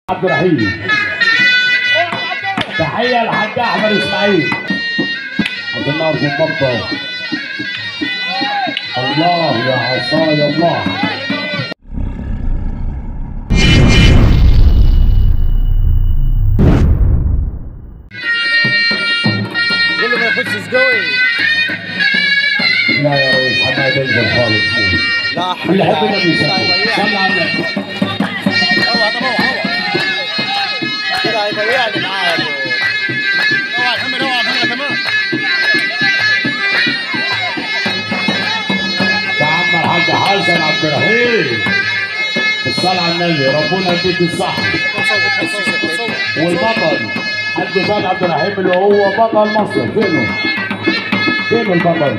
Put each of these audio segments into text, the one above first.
عبد الرحيم تحية لحاج أحمد إسماعيل عبد النار في المنطقة الله يا عصاي الله قول له ما ياخدش قوي لا يا ريس حماد ينزل خالص لا اللي يحب النبي صلى صلى على النبي هو طب هو هو كده هيضيعني معاه اوعى محمد اوعى محمد كمان ده عم الحاج حسن عبد الرحيم الصلاة على النبي ربنا يديك الصحة والبطل حاج فؤاد عبد الرحيم اللي هو بطل مصر فينه؟ فين البطل؟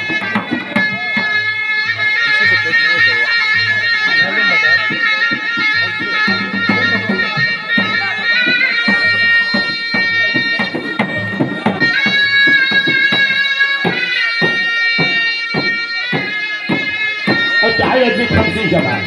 التحية تزيد 50 جماعة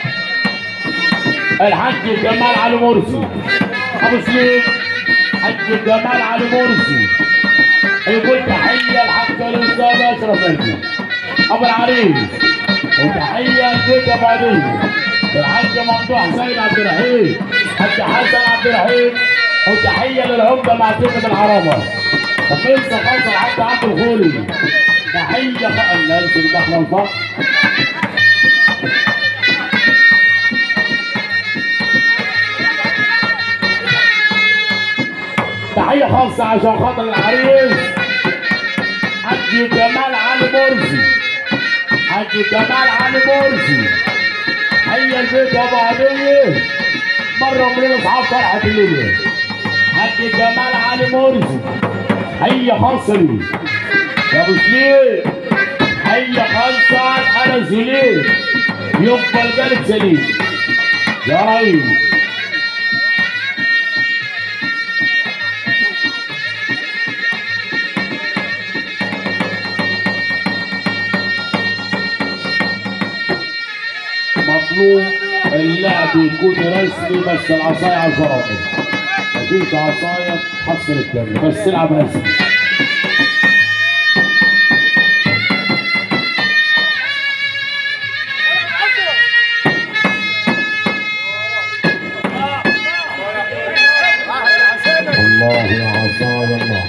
الحاج جمال علي مرسي ابو سليم حاج جمال علي مرسي يقول تحية لحاج الاستاذ اشرف مجدي ابو العريس وتحية لبيت ابو علي الحاج ممدوح سيد عبد الرحيم حاج حسن عبد الرحيم وتحية للعمدة معتمد العربة وقصة خاصة لحاج عبد الخولي تحية خ... الناس اللي داخلة الفقر تحية خاصة عشان خاطر العريس حاج جمال علي مرسي حاج جمال علي مرسي هيا البيت يا ابو علي مرة من اصحاب فرحة الليلة حاج جمال علي مرسي هيا خاصة لي يا ابو سليم هيا خاصة انا سليم يبقى القلب سليم يا ريس مطلوب اللعب يكون رسمي بس العصاية على الفرامل مفيش عصاية تحصل الكامل بس العب رسمي الله يا عصايا الله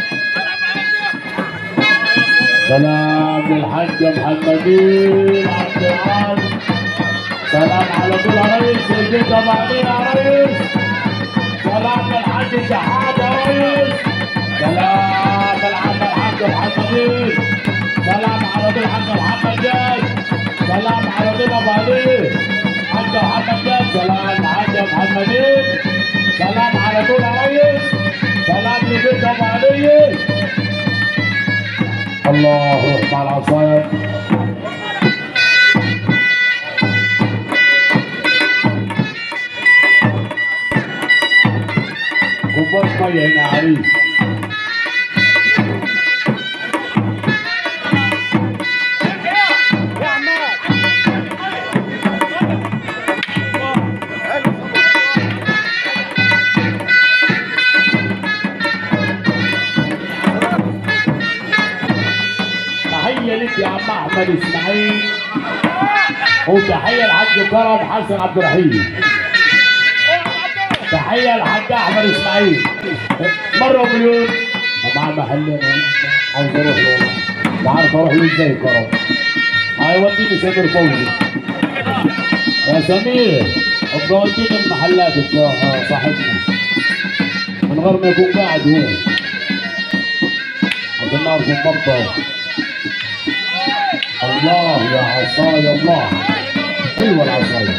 سلام للحاج محمدين عبد العال سلام على طول يا ريس البيت ابو علي يا ريس سلام للحاج شحات يا ريس سلام العم الحاج محمدين سلام على طول حاج محمد جاد سلام على طول ابو علي حاج محمد جاد سلام حاج محمدين سلام على طول يا ريس سلام لبيت ابو علي الله مع العصاية كوباية مية هنا يا عريس تحية لك يا عم أحمد إسماعيل وتحية لحاج كرم حسن عبد الرحيم تحية لحاج أحمد إسماعيل مرة مليون مع محلنا عاوز أروح له لا عارف أروح له إزاي كرم هيوديني سمير فوزي يا سمير ابقى وديني المحلات بتوع صاحبنا من غير ما يكون قاعد هو عبد النار في المنطقة الله يا عصاي الله حلوة العصاية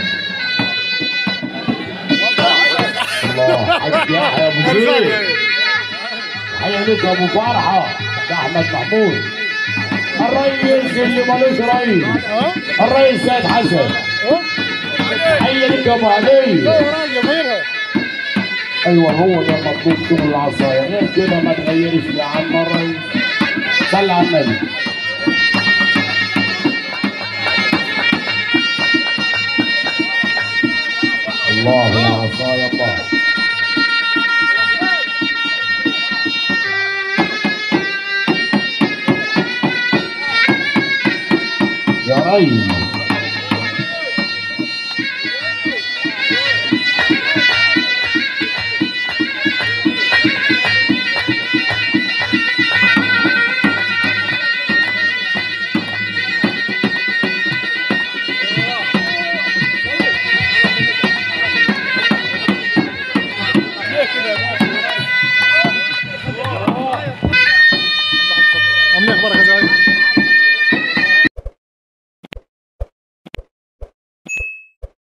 الله حج يحيى ابو زيد حيا لك يا ابو فرحة يا احمد محمود الرئيس اللي ملوش رئيس الرئيس سيد حسن حيا لك يا ابو علي ايوه هو ده مطلوب شغل العصايه غير كده ما تغيرش يا عم الرئيس صلى على النبي